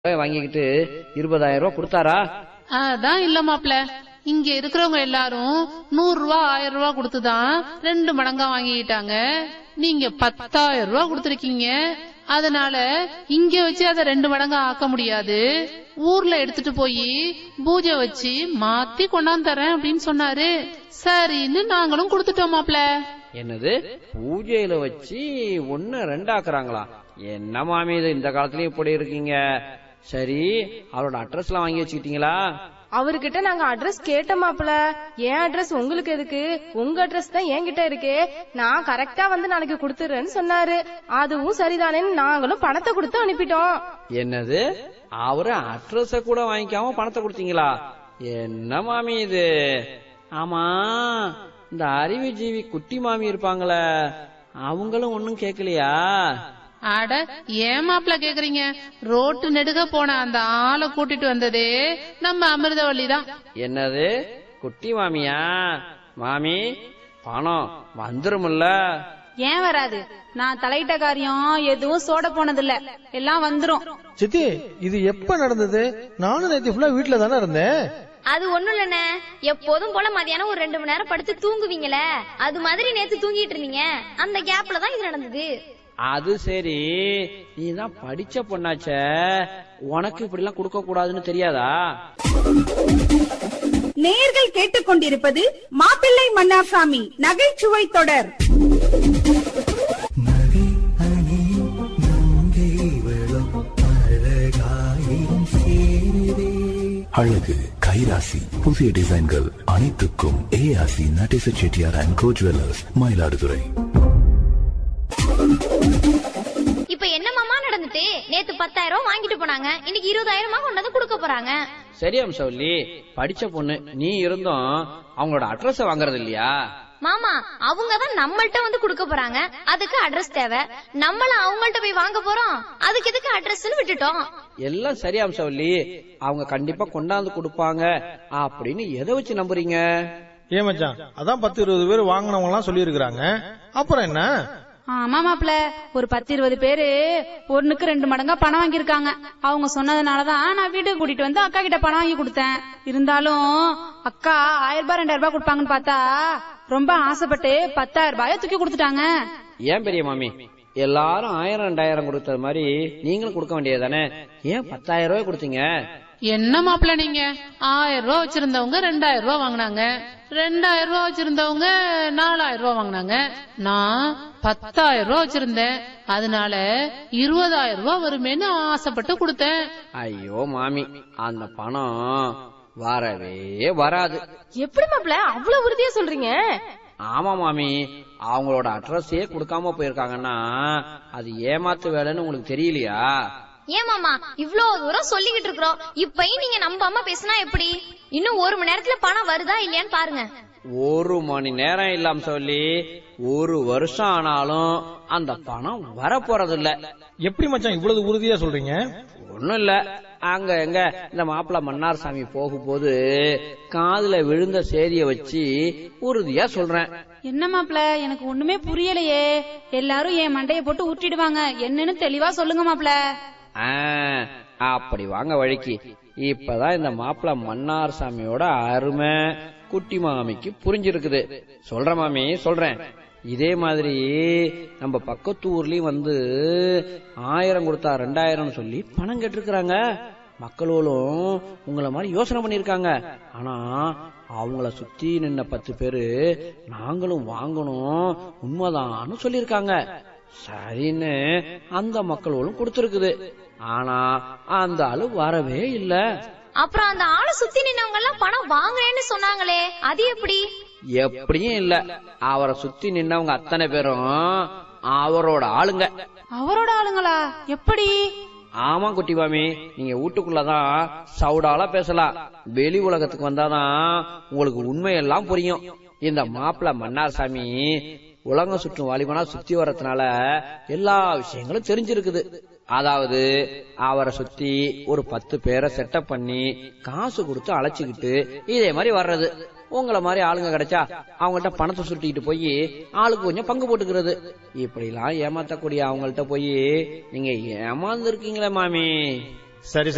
ரூபாய் வாங்கிக்கிட்டு இருபதாயிரம் ரூபாய் கொடுத்தாரா அதான் இல்ல மாப்ள இங்க இருக்கிறவங்க எல்லாரும் நூறு ரூபா ஆயிரம் ரூபா கொடுத்துதான் ரெண்டு மடங்கா வாங்கிக்கிட்டாங்க நீங்க பத்தாயிரம் ரூபா கொடுத்திருக்கீங்க அதனால இங்க வச்சு அதை ரெண்டு மடங்கா ஆக்க முடியாது ஊர்ல எடுத்துட்டு போய் பூஜை வச்சு மாத்தி கொண்டாந்து தரேன் அப்படின்னு சொன்னாரு சரின்னு நாங்களும் கொடுத்துட்டோம் மாப்ள என்னது பூஜையில வச்சு ஒன்னு ரெண்டாக்குறாங்களா என்ன மாமி இது இந்த காலத்துலயும் இப்படி இருக்கீங்க சரி அவரோட அட்ரஸ் எல்லாம் வாங்கி வச்சுக்கிட்டீங்களா அவர்கிட்ட நாங்க அட்ரஸ் கேட்டோமாப்ல என் அட்ரஸ் உங்களுக்கு எதுக்கு உங்க அட்ரஸ் தான் என்கிட்ட இருக்கு நான் கரெக்டா வந்து நாளைக்கு கொடுத்துறேன்னு சொன்னாரு அதுவும் சரிதானேன்னு நாங்களும் பணத்தை கொடுத்து அனுப்பிட்டோம் என்னது அவரு அட்ரஸ கூட வாங்கிக்காம பணத்தை கொடுத்தீங்களா என்ன மாமி இது ஆமா இந்த அறிவுஜீவி குட்டி மாமி இருப்பாங்களே அவங்களும் ஒன்னும் கேட்கலையா அட ஏன் மாப்ள கேக்குறீங்க ரோட்டு நெடுக போன அந்த ஆளை கூட்டிட்டு வந்ததே நம்ம அமிர்தவள்ளி தான் என்னது குட்டி மாமியா மாமி பணம் வந்துருமுல்ல ஏன் வராது நான் தலையிட்ட காரியம் எதுவும் சோட போனதில்ல எல்லாம் வந்துரும் சித்தி இது எப்ப நடந்தது நானும் நேத்து ஃபுல்லா வீட்ல தானே இருந்தேன் அது ஒண்ணும் இல்லண்ணே எப்போதும் போல மதியானம் ஒரு ரெண்டு மணி நேரம் படுத்து தூங்குவீங்களே அது மாதிரி நேத்து தூங்கிட்டு இருந்தீங்க அந்த கேப்ல தான் இது நடந்தது அது சரி நீ தான் படிச்ச பொண்ணாச்சே உனக்கு இப்படி எல்லாம் கொடுக்க கூடாதுன்னு தெரியாதா நேயர்கள் கேட்டுக்கொண்டிருப்பது மாப்பிள்ளை மன்னாசாமி நகைச்சுவை தொடர் அழகு கைராசி புதிய டிசைன்கள் அனைத்துக்கும் ஏஆசி Natesa Chettiar and co jewellers Mayiladuthurai இப்ப என்ன மாமா நடந்துட்டு நேத்து பத்தாயிரம் ரூபாய் வாங்கிட்டு போனாங்க இன்னைக்கு இருபதாயிரமா கொண்டு வந்து கொடுக்க போறாங்க சரி அம்சவல்லி படிச்ச பொண்ணு நீ இருந்தும் அவங்களோட அட்ரஸ் வாங்குறது இல்லையா மாமா அவங்க தான் நம்மள்ட்ட வந்து கொடுக்க போறாங்க அதுக்கு அட்ரஸ் தேவை நம்மள அவங்கள்ட்ட போய் வாங்க போறோம் அதுக்கு எதுக்கு அட்ரஸ்னு விட்டுட்டோம் எல்லாம் சரி அம்சவல்லி அவங்க கண்டிப்பா கொண்டாந்து கொடுப்பாங்க அப்படின்னு எதை வச்சு நம்புறீங்க ஏன் மச்சான் அதான் பத்து இருபது பேர் வாங்கினவங்க எல்லாம் சொல்லி அப்புறம் என்ன ஆமா மாப்ள ஒரு பத்து இருபது பேரு ஒண்ணுக்கு ரெண்டு மடங்கா பணம் வாங்கியிருக்காங்க அவங்க சொன்னதுனாலதான் நான் வீட்டுக்கு கூட்டிட்டு வந்து அக்கா கிட்ட பணம் வாங்கி கொடுத்தேன் இருந்தாலும் அக்கா ஆயிரம் ரூபாய் ரெண்டாயிரம் ரூபாய் கொடுப்பாங்கன்னு பார்த்தா ரொம்ப ஆசைப்பட்டு பத்தாயிரம் ரூபாய தூக்கி கொடுத்துட்டாங்க ஏன் பெரிய மாமி எல்லாரும் ஆயிரம் ரெண்டாயிரம் கொடுத்தது மாதிரி நீங்களும் கொடுக்க வேண்டியதானே ஏன் பத்தாயிரம் ரூபாய் கொடுத்தீங்க என்ன மாப்ள நீங்க ஆயிரம் ரூபாய் வச்சிருந்தவங்க ரெண்டாயிரம் ரூபாய் வாங்கினாங்க ரெண்டாயிரம் ரூபாய் வச்சிருந்தவங்க நாலாயிரம் ரூபாய் வாங்கினாங்க நான் பத்தாயிரம் ரூபாய் வச்சிருந்தேன் அதனால இருபதாயிரம் ரூபாய் வருமேன்னு ஆசைப்பட்டு கொடுத்தேன் ஐயோ மாமி அந்த பணம் வரவே வராது எப்படி மாப்ள அவ்வளவு உறுதியா சொல்றீங்க ஆமா மாமி அவங்களோட அட்ரஸே கொடுக்காம போயிருக்காங்கன்னா அது ஏமாத்து வேலைன்னு உங்களுக்கு தெரியலையா ஏன் மாமா இவ்ளோ தூரம் சொல்லிக்கிட்டு இருக்கிறோம் இப்பயும் நீங்க நம்பாம பேசினா எப்படி இன்னும் ஒரு மணி நேரத்துல பணம் வருதா இல்லையான்னு பாருங்க ஒரு மணி நேரம் இல்லாம சொல்லி ஒரு வருஷம் ஆனாலும் அந்த பணம் வரப்போறது இல்ல எப்படி மச்சான் இவ்வளவு உறுதியா சொல்றீங்க ஒண்ணும் இல்ல அங்க எங்க இந்த மாப்பிள்ள மன்னார் சாமி போகும்போது காதுல விழுந்த சேதிய வச்சு உறுதியா சொல்றேன் என்ன மாப்ள எனக்கு ஒண்ணுமே புரியலையே எல்லாரும் என் மண்டைய போட்டு ஊற்றிடுவாங்க என்னன்னு தெளிவா சொல்லுங்க மாப்ள ஆ, அப்படி வாங்க வழிக்கு இப்பதான் இந்த மாப்பிள்ள மன்னார் சாமியோட அருமை குட்டி மாமிக்கு புரிஞ்சிருக்குது சொல்றேன் மாமி சொல்றேன் இதே மாதிரி நம்ம பக்கத்து ஊர்லயும் வந்து ஆயிரம் கொடுத்தா ரெண்டாயிரம்னு சொல்லி பணம் கேட்டிருக்கிறாங்க மக்களும் உங்கள மாதிரி யோசனை பண்ணிருக்காங்க ஆனா அவங்கள சுத்தி நின்ன பத்து பேரு நாங்களும் வாங்கணும் உண்மைதான்னு சொல்லியிருக்காங்க சரின்னு அந்த மக்களும் கொடுத்திருக்குது ஆனா அந்த ஆளு வரவே இல்ல அப்புறம் அந்த ஆளை சுத்தி நின்னவங்க எல்லாம் பணம் வாங்குறேன்னு சொன்னாங்களே அது எப்படி எப்படியும் இல்ல அவரை சுத்தி நின்னவங்க அத்தனை பேரும் அவரோட ஆளுங்க அவரோட ஆளுங்களா எப்படி ஆமா குட்டி மாமி நீங்க வீட்டுக்குள்ளதான் சவுடாலா பேசலாம் வெளி உலகத்துக்கு வந்தாதான் உங்களுக்கு உண்மையெல்லாம் புரியும் இந்த மாப்பிள்ள மன்னார் சாமி உலகம் சுற்றும் வாலிபனா சுத்தி வர்றதுனால எல்லா விஷயங்களும் தெரிஞ்சிருக்குது அதாவது அவரை சுத்தி ஒரு பத்து பேரை செட்டப் பண்ணி காசு கொடுத்து அழைச்சுக்கிட்டு இதே மாதிரி வர்றது உங்களை மாதிரி ஆளுங்க கிடைச்சா அவங்கள்ட்ட பணத்தை சுட்டிக்கிட்டு போய் ஆளுக்கு கொஞ்சம் பங்கு போட்டுக்கிறது இப்படிலாம் ஏமாத்தக்கூடிய அவங்கள்ட்ட போய் நீங்க ஏமாந்துருக்கீங்களே மாமி சரி